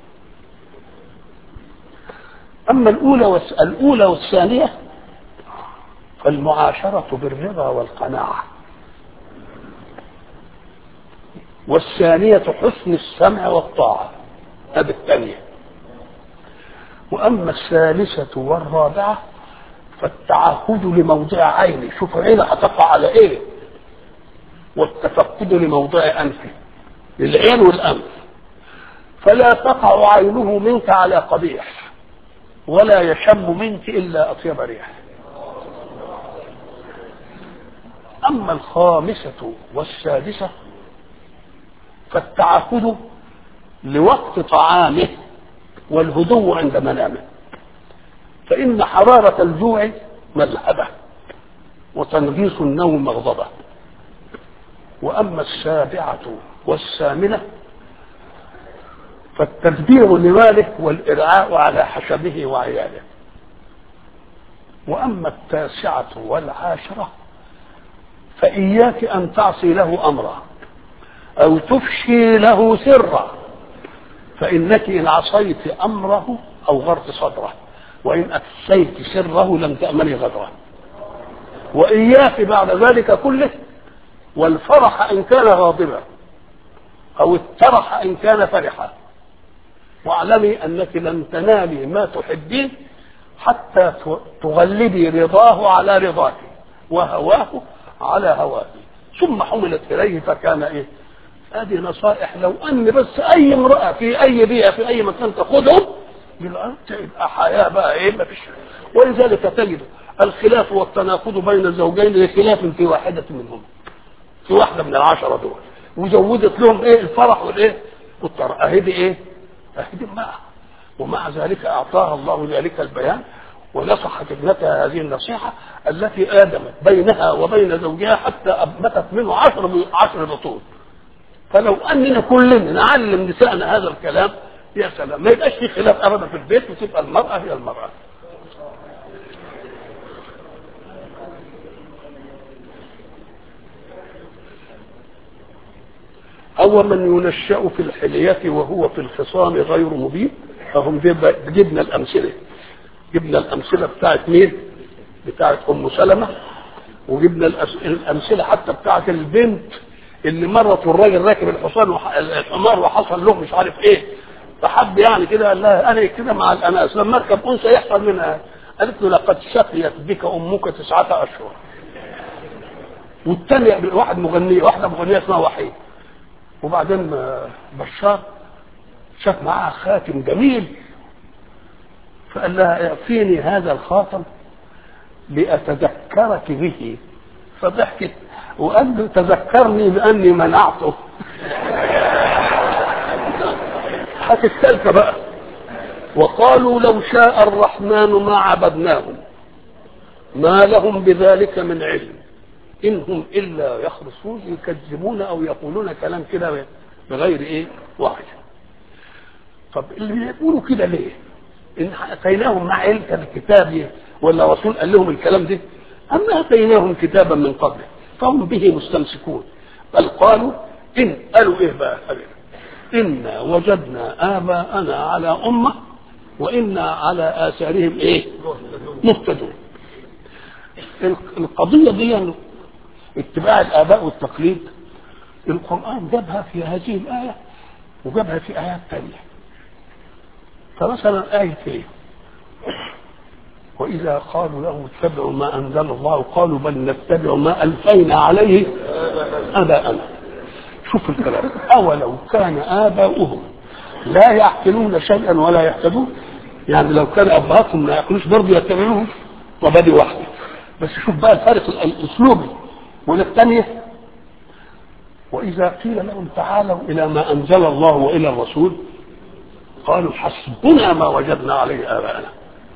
أما الأولى والس... الأولى والثانية فالمعاشرة بالرضا والقناعة والثانية حسن السمع والطاعة هذه الثانية وأما الثالثة والرابعة فالتعهد لموضع عيني شوف عيني هتقع على ايه والتفقد لموضع انفه للعين والانف فلا تقع عينه منك على قبيح ولا يشم منك الا اطيب ريح اما الخامسه والسادسه فالتعهد لوقت طعامه والهدوء عند منامه فإن حرارة الجوع مذهبة وتنغيص النوم مغضبة وأما السابعة والثامنة فالتدبير لماله والإرعاء على حسبه وعياله وأما التاسعة والعاشرة فإياك أن تعصي له أمرا أو تفشي له سرا فإنك إن عصيت أمره أوغرت صدره وإن أفشيت سره لم تأمني غدره وإياك بعد ذلك كله والفرح إن كان غاضبا أو الترح إن كان فرحا واعلمي أنك لن تنالي ما تحبين حتى تغلبي رضاه على رضاك وهواه على هواك ثم حملت إليه فكان إيه هذه نصائح لو أن بس أي امرأة في أي بيئة في أي مكان تاخذهم يبقى تبقى حياه بقى ايه ما فيش ولذلك تجد الخلاف والتناقض بين الزوجين لخلاف في واحده منهم في واحده من العشره دول وزودت لهم ايه الفرح والايه والطرح اهي دي ايه اهي دي معها ومع ذلك اعطاها الله ذلك البيان ونصحت ابنتها هذه النصيحه التي ادمت بينها وبين زوجها حتى انبتت منه عشر عشر بطون فلو اننا كلنا نعلم نسائنا هذا الكلام يا سلام ما يبقاش في خلاف ابدا في البيت وتبقى المراه هي المراه أو من ينشأ في الحلية وهو في الخصام غير مبين فهم جبنا الأمثلة جبنا الأمثلة بتاعت مين؟ بتاعت أم سلمة وجبنا الأمثلة حتى بتاعت البنت اللي مرت والراجل راكب الحصان وح... الحمار وحصل له مش عارف ايه فحب يعني كده قال لها انا كده مع الاناس لما اركب انثى يحصل منها قالت له لقد شقيت بك امك تسعة اشهر والثانية واحد مغنية واحدة مغنية اسمها وحيد وبعدين بشار شاف معاها خاتم جميل فقال لها اعطيني هذا الخاتم لأتذكرك به فضحكت وقال له تذكرني بأني منعته هتستلفى بقى وقالوا لو شاء الرحمن ما عبدناهم ما لهم بذلك من علم إن هم إلا يخرصون يكذبون أو يقولون كلام كده بغير إيه وعي طب اللي يقولوا كده ليه إن أتيناهم مع علم كان الكتاب ولا رسول قال لهم الكلام ده أما أتيناهم كتابا من قبله فهم به مستمسكون بل قالوا إن قالوا إيه بقى قالوا إنا وجدنا آباءنا على أمة وإنا على آثارهم إيه مهتدون القضية دي اتباع الآباء والتقليد القرآن جابها في هذه الآية وجابها في آيات ثانية فمثلا آية إيه وإذا قالوا له اتبعوا ما أنزل الله قالوا بل نتبع ما ألفينا عليه آباءنا شوف الكلام أولو كان آباؤهم لا يعقلون شيئا ولا يهتدون يعني لو كان أبهاتهم لا يعقلوش برضه يتبعوهم وبدي واحدة بس شوف بقى الفارق الأسلوبي والثانية وإذا قيل لهم تعالوا إلى ما أنزل الله وإلى الرسول قالوا حسبنا ما وجدنا عليه آباءنا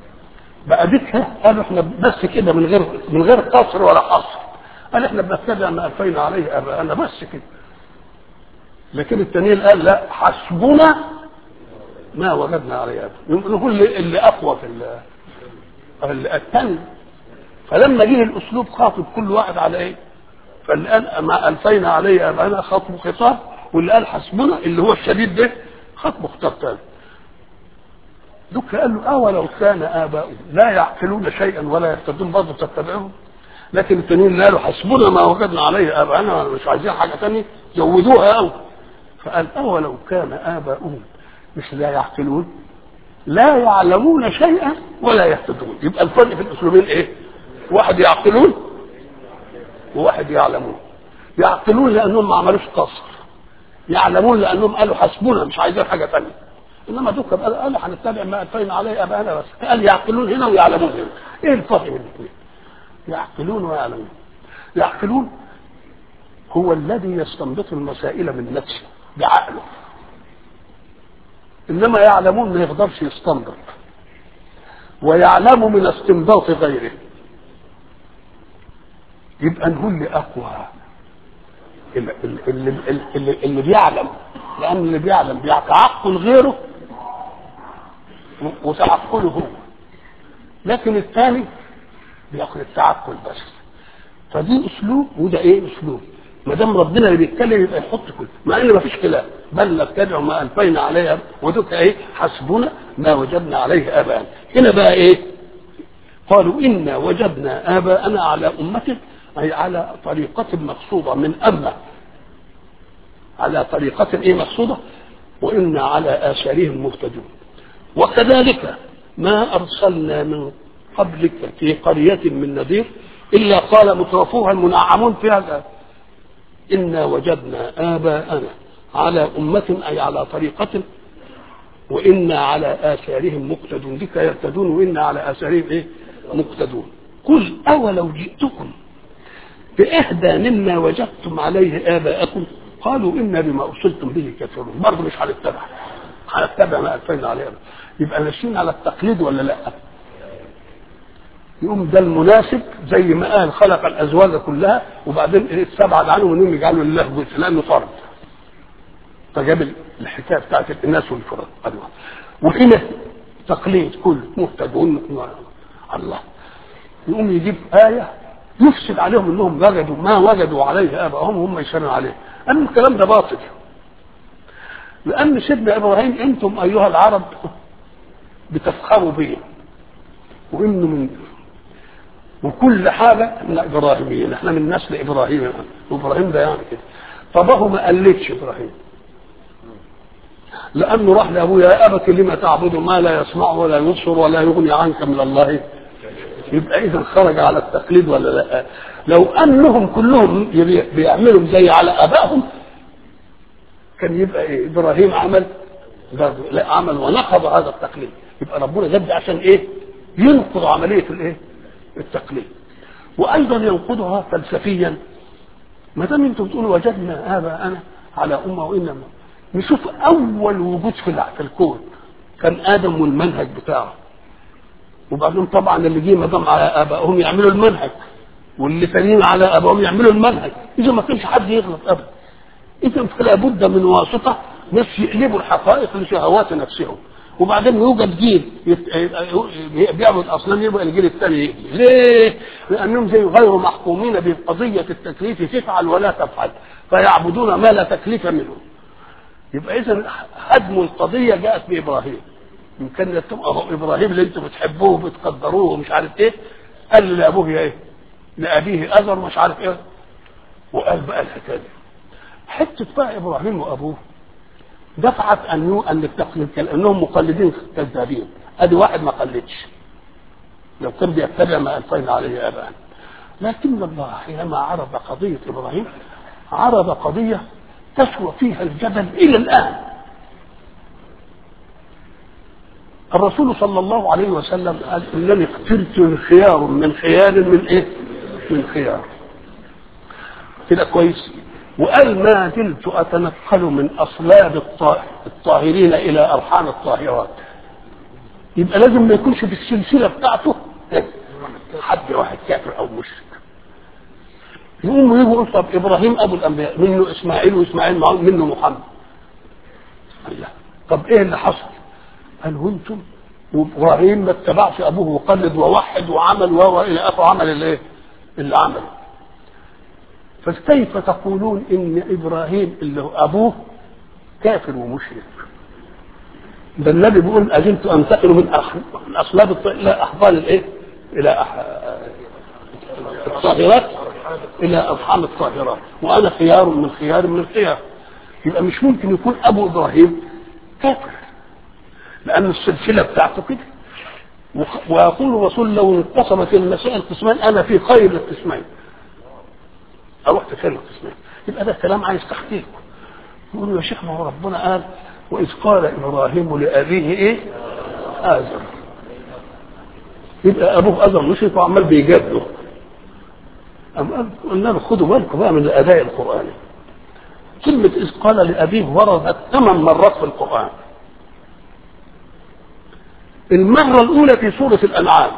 بقى ديك قالوا احنا بس كده من غير من غير قصر ولا حصر قال احنا بنتبع ما الفينا عليه اباءنا بس كده لكن التانيين قال لا حسبنا ما وجدنا عليه اباءنا نقول اللي اقوى في ال- الثاني فلما جه الاسلوب خاطب كل واحد على ايه فاللي قال ما الفينا عليه اباءنا خطب خطاب واللي قال حسبنا اللي هو الشديد ده خطب خطاب ثاني دوك قال له اولو كان اباؤهم لا يعقلون شيئا ولا يهتدون برضه تتبعهم لكن التانيين قالوا حسبنا ما وجدنا عليه اباءنا مش عايزين حاجه ثانيه زودوها قوي فقال اولو كان اباؤهم مش لا يعقلون لا يعلمون شيئا ولا يهتدون يبقى الفرق في الاسلوبين ايه واحد يعقلون وواحد يعلمون يعقلون لانهم ما عملوش قصر يعلمون لانهم قالوا حسبنا مش عايزين حاجه ثانيه انما دوك قال قالوا هنتبع ما اتينا عليه ابانا بس قال يعقلون هنا ويعلمون هنا ايه الفرق بين الاثنين يعقلون ويعلمون يعقلون هو الذي يستنبط المسائل من نفسه بعقله انما يعلمون ما يقدرش يستنبط ويعلم من استنباط غيره يبقى نقول لي اقوى اللي, اللي, اللي, اللي بيعلم لان اللي بيعلم بيتعقل غيره وتعقله هو لكن الثاني بياخد التعقل بس فدي اسلوب وده ايه اسلوب ما دام ربنا اللي بيتكلم يبقى يحط كل مع ان ما فيش خلاف بل نتبع ما الفينا عليه ودك ايه حسبنا ما وجدنا عليه اباءنا هنا بقى ايه قالوا انا وجدنا اباءنا على امه اي على طريقه مقصوده من امه على طريقه ايه مقصوده وانا على اثارهم مهتدون وكذلك ما ارسلنا من قبلك في قريه من نذير الا قال مترفوها المنعمون في هذا إنا وجدنا آباءنا على أمة أي على طريقة وإنا على آثارهم مقتدون بك يهتدون وإنا على آثارهم إيه مقتدون قل أولو جئتكم بإحدى مما وجدتم عليه آباءكم قالوا إنا بما أرسلتم به كافرون برضه مش هنتبع هنتبع ما ألفينا عليه آباء. يبقى ماشيين على التقليد ولا لا يقوم ده المناسب زي ما قال خلق الازواج كلها وبعدين استبعد عنهم انهم يجعلوا لله جزء لانه فرد فجاب الحكايه بتاعت الاناث والفرد الله وهنا تقليد كل مهتدون الله يقوم يجيب ايه يفسد عليهم انهم وجدوا ما وجدوا عليه ابائهم هم يشيرون عليه ان الكلام ده باطل لان سيدنا ابراهيم انتم ايها العرب بتفخروا به وانه من وكل حاجه من ابراهيميين احنا من نسل ابراهيم وابراهيم ده يعني كده فابوه ما قلدش ابراهيم لانه راح لابوه يا ابت لما تعبد ما لا يسمع ولا يبصر ولا يغني عنك من الله يبقى اذا خرج على التقليد ولا لا لو انهم كلهم بيعملوا زي على ابائهم كان يبقى إيه؟ ابراهيم عمل برضه لا عمل ونقض هذا التقليد يبقى ربنا جد عشان ايه ينقض عمليه الايه التقليد وايضا ينقضها فلسفيا ما دام انتم بتقولوا وجدنا اباءنا على امه وانما نشوف اول وجود في في الكون كان ادم والمنهج بتاعه وبعدين طبعا اللي جه ما دام على ابائهم يعملوا المنهج واللي تانيين على ابائهم يعملوا المنهج اذا ما كانش حد يغلط ابدا اذا فلا بد من واسطه ناس يقلبوا الحقائق لشهوات نفسهم وبعدين يوجد جيل بيعبد اصنام يبقى الجيل الثاني يقلب ليه؟ لانهم زي غير محكومين بقضيه التكليف تفعل ولا تفعل فيعبدون ما لا تكليف منه يبقى اذا هدم القضيه جاءت بابراهيم ان كان تبقى ابراهيم اللي انتم بتحبوه وبتقدروه ومش عارف ايه قال لابوه ايه؟ لابيه اذر مش عارف ايه وقال بقى الحكايه دي حته بقى ابراهيم وابوه دفعت ان يو ان التقليد كانهم مقلدين كذابين ادي واحد ما قلدش لو كان بيتبع ما الفينا عليه اباءنا لكن الله حينما عرض قضيه ابراهيم عرض قضيه تسوى فيها الجبل الى الان الرسول صلى الله عليه وسلم قال انني اخترت خيار من خيار من ايه؟ من خيار كده كويس وقال ما زلت اتنقل من اصلاب الطاهرين الى ارحام الطاهرات يبقى لازم ما يكونش في السلسله بتاعته حد واحد كافر او مشرك يقوموا يجوا يقولوا طب ابراهيم ابو الانبياء منه اسماعيل واسماعيل معه منه محمد الله طب ايه اللي حصل؟ قالوا انتم وابراهيم ما اتبعش ابوه وقلد ووحد وعمل و الى اخره عمل الايه؟ اللي عمله فكيف تقولون ان ابراهيم اللي هو ابوه كافر ومشرك ده النبي بيقول اجلت انتقل من أخ- من اصلاب الط- الى احضان الايه؟ الى أح... الطاهرات الى ارحام الطاهرات وانا خيار من خيار من الخيار يبقى مش ممكن يكون ابو ابراهيم كافر لان السلسله بتاعته كده وخ- ويقول الرسول لو انقسمت المسائل قسمين انا في خير القسمين اروح في خير القسمين يبقى ده كلام عايز تحقيق يقول يا شيخ ما هو ربنا قال واذ قال ابراهيم لابيه ايه؟ ازر يبقى ابوه ازر مشرك وعمال بيجادله أم قال قلنا له خدوا بالكم بقى من الاداء القراني كلمه اذ قال لابيه وردت ثمان مرات في القران المرة الأولى في سورة الأنعام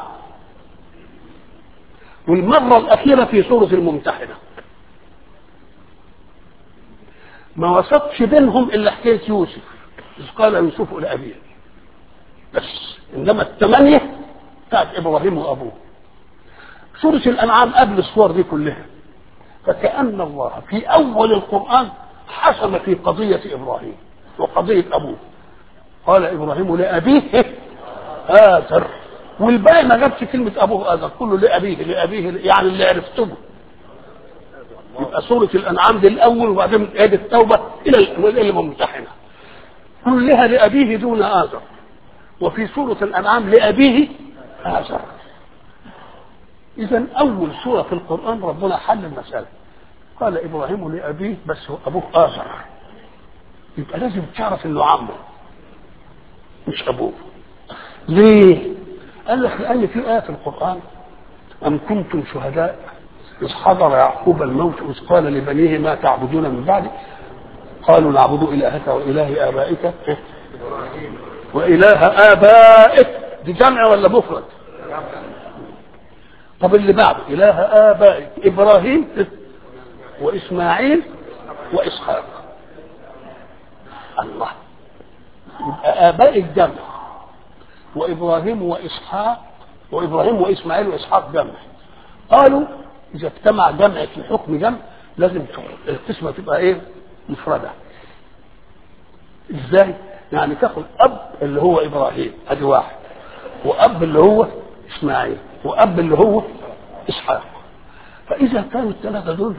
والمرة الأخيرة في سورة الممتحنة ما وسطش بينهم إلا حكاية يوسف إذ قال يوسف لأبيه بس إنما الثمانية بتاعت إبراهيم وأبوه سورة الأنعام قبل الصور دي كلها فكأن الله في أول القرآن حسم في قضية إبراهيم وقضية أبوه قال إبراهيم لأبيه آزر والباقي ما جابش كلمة أبوه آزر كله لأبيه لأبيه يعني اللي عرفته يبقى سورة الأنعام دي الأول وبعدين آية التوبة إلى إلى الممتحنة كلها لأبيه دون آزر وفي سورة الأنعام لأبيه آزر إذا أول سورة في القرآن ربنا حل المسألة قال إبراهيم لأبيه بس هو أبوه آزر يبقى لازم تعرف إنه عمه مش أبوه ليه؟ قال لك لأن في آية في القرآن أم كنتم شهداء إذ حضر يعقوب الموت إذ قال لبنيه ما تعبدون من بعدي قالوا نعبد إلهك وإله آبائك وإله آبائك دي جمع ولا مفرد؟ طب اللي بعده إله آبائك إبراهيم وإسماعيل وإسحاق الله يبقى آبائك جمع وابراهيم واسحاق وابراهيم واسماعيل واسحاق جمع قالوا اذا اجتمع جمع في حكم جمع لازم القسمه تبقى ايه مفرده ازاي يعني تاخد اب اللي هو ابراهيم ادي واحد واب اللي هو اسماعيل واب اللي هو اسحاق فاذا كانوا الثلاثه دول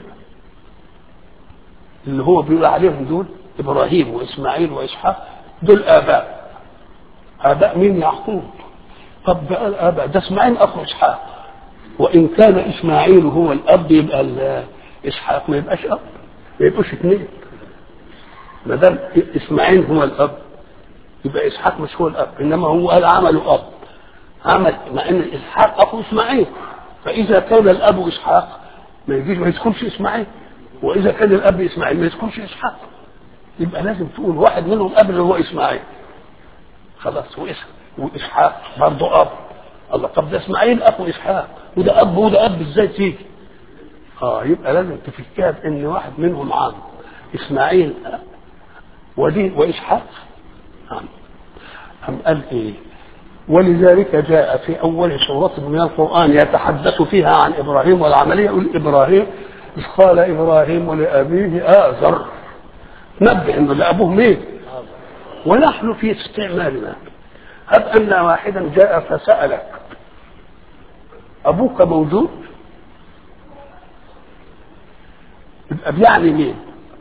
اللي هو بيقول عليهم دول ابراهيم واسماعيل واسحاق دول اباء اباء مين يعقوب طب ده الاباء ده اسماعيل اخو اسحاق وان كان اسماعيل هو الاب يبقى ال- اسحاق ما يبقاش اب ما يبقوش اثنين ما دام اسماعيل هو الاب يبقى اسحاق مش هو الاب انما هو قال عمله اب عمل مع ان اسحاق اخو اسماعيل فاذا كان الاب اسحاق ما يجيش ما يدخلش اسماعيل واذا كان الاب اسماعيل ما يدخلش اسحاق يبقى لازم تقول واحد منهم اب اللي هو اسماعيل خلاص وإس- واسحاق برضه اب الله طب ده اسماعيل اخو اسحاق وده اب وده اب ازاي تيجي؟ اه يبقى لازم تفكها بان واحد منهم عام اسماعيل أب ودي واسحاق عام أم قال ايه؟ ولذلك جاء في اول سوره من القران يتحدث فيها عن ابراهيم والعمليه يقول ابراهيم اذ قال ابراهيم لابيه ازر نبه انه لابوه مين؟ ونحن في استعمالنا هب ان واحدا جاء فسالك ابوك موجود يبقى بيعني مين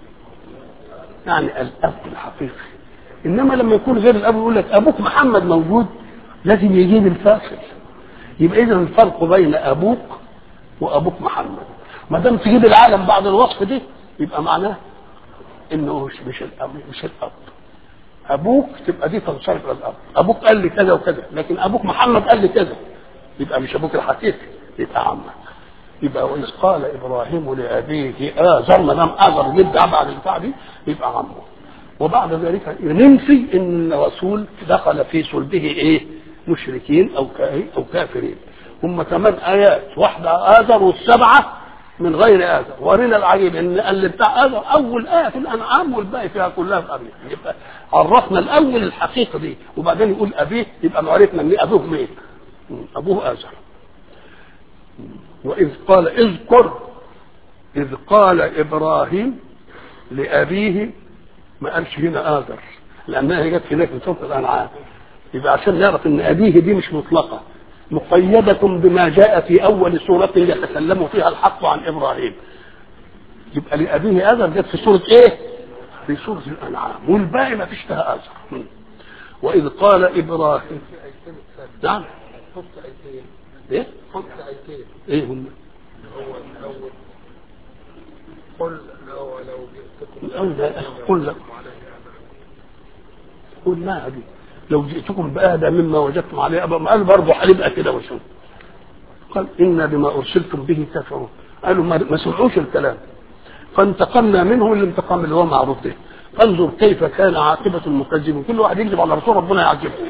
يعني الاب الحقيقي انما لما يكون غير الاب يقول لك ابوك محمد موجود لازم يجيب الفاصل يبقى اذا الفرق بين ابوك وابوك محمد ما دام تجيب العالم بعد الوصف دي يبقى معناه انه مش مش الاب مش الاب ابوك تبقى دي تنصرف للاب ابوك قال لي كذا وكذا لكن ابوك محمد قال لي كذا يبقى مش ابوك الحقيقي يبقى عمك يبقى واذ قال ابراهيم لابيه ازر ما دام ازر جد بعد البتاع دي يبقى عمه وبعد ذلك ننفي ان الرسول دخل في صلبه ايه مشركين او او كافرين هم ثمان ايات واحده اذر والسبعه من غير اذر ورينا العجيب ان اللي بتاع اذر اول ايه في الانعام والباقي فيها كلها في ابيه يبقى عرفنا الاول الحقيقه دي وبعدين يقول ابيه يبقى عرفنا ان ابوه مين ابوه اذر واذ قال اذكر اذ قال ابراهيم لابيه ما قالش هنا اذر لانها جت هناك في سوره الانعام يبقى عشان نعرف ان ابيه دي مش مطلقه مقيدة بما جاء في أول سورة يتكلم فيها الحق عن إبراهيم يبقى لأبيه أذر جت في سورة إيه؟ في سورة الأنعام والباقي ما فيش فيها أذر وإذ قال إبراهيم نعم حط ايتين إيه؟ حط ايتين إيه هم؟ هو الاول قل لو لو جئتكم الأول قل لك قل ما أبي لو جئتكم بأهدى مما وجدتم عليه أبا قال برضه هنبقى كده وشوف قال إنا بما أرسلتم به كافرون قالوا ما ما سمعوش الكلام فانتقمنا منه الانتقام اللي هو معروف به فانظر كيف كان عاقبة المكذبين كل واحد يكذب على رسول ربنا يعذبه